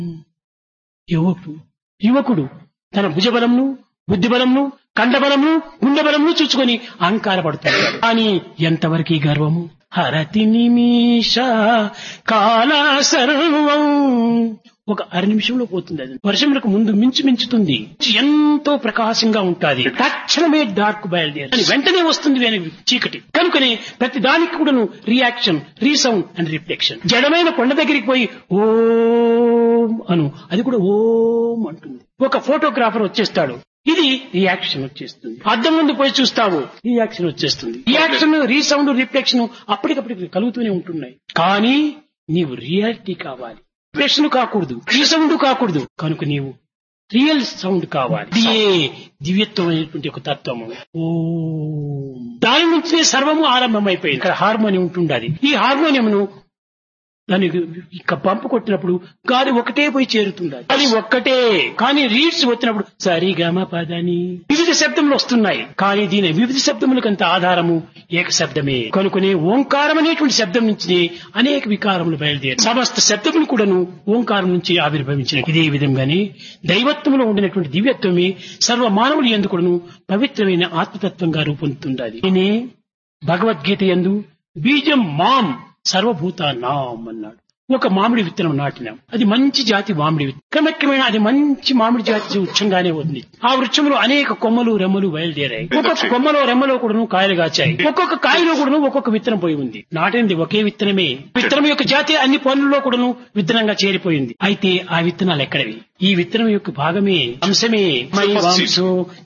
యువకుడు యువకుడు తన భుజబలంను బుద్ధిబలంను కండబలంను గుండెబలంను చూచుకొని అహంకారపడుతాడు కానీ ఎంతవరకు ఈ గర్వము హరతి నిమిష కాల సర్వం ఒక అర నిమిషంలో పోతుంది అది వర్షములకు ముందు మించు మించుతుంది ఎంతో ప్రకాశంగా ఉంటుంది తక్షణమే డార్క్ బయలుదేరి అని వెంటనే వస్తుంది వెనక చీకటి కనుకనే ప్రతి దానికి కూడాను రియాక్షన్ రీసౌండ్ అండ్ రిఫ్లెక్షన్ జడమైన కొండ దగ్గరికి పోయి ఓం అను అది కూడా ఓం అంటుంది ఒక ఫోటోగ్రాఫర్ వచ్చేస్తాడు ఇది రియాక్షన్ వచ్చేస్తుంది అద్దం ముందు పోయి చూస్తావు రియాక్షన్ వచ్చేస్తుంది రియాక్షన్ రీసౌండ్ రిఫ్లెక్షన్ అప్పటికప్పటికి కలుగుతూనే ఉంటున్నాయి కానీ నీవు రియాలిటీ కావాలి రిఫ్లెక్షన్ కాకూడదు రీసౌండ్ కాకూడదు కనుక నీవు రియల్ సౌండ్ కావాలి ఇదే దివ్యత్వమైనటువంటి ఒక తత్వము ఓ దాని నుంచే సర్వము ఆరంభమైపోయింది ఇక్కడ హార్మోనియం ఉంటుండాలి ఈ హార్మోనియంను దాన్ని ఇక పంపు కొట్టినప్పుడు గాలి ఒకటే పోయి చేరుతుంది అది ఒక్కటే కానీ రీడ్స్ వచ్చినప్పుడు సరిగమ పదని వివిధ శబ్దములు వస్తున్నాయి కానీ దీని వివిధ శబ్దములకు అంత ఆధారము ఏక శబ్దమే కనుకొని ఓంకారం అనేటువంటి శబ్దం నుంచి అనేక వికారములు బయలుదేరి సమస్త శబ్దములు కూడాను ఓంకారం నుంచి ఆవిర్భవించిన ఇదే విధంగానే దైవత్వంలో ఉండినటువంటి దివ్యత్వమే సర్వ మానవులు ఎందుకును పవిత్రమైన ఆత్మతత్వంగా రూపొందుతుండాలి నేనే భగవద్గీత ఎందు బీజం మాం సర్వభూత నాం అన్నాడు ఒక మామిడి విత్తనం నాటినాం అది మంచి జాతి మామిడి విత్తనం క్రమక్రమేణా అది మంచి మామిడి జాతి వృక్షంగానే ఉంది ఆ వృక్షంలో అనేక కొమ్మలు రెమ్మలు బయలుదేరాయి ఒక్కొక్క కొమ్మలో రెమ్మలో కూడాను కాయలు కాచాయి ఒక్కొక్క కాయలో కూడాను ఒక్కొక్క విత్తనం పోయి ఉంది నాటింది ఒకే విత్తనమే విత్తనం యొక్క జాతి అన్ని పనుల్లో కూడాను విత్తనంగా చేరిపోయింది అయితే ఆ విత్తనాలు ఎక్కడవి ఈ విత్తనం యొక్క భాగమే అంశమే మై వంశో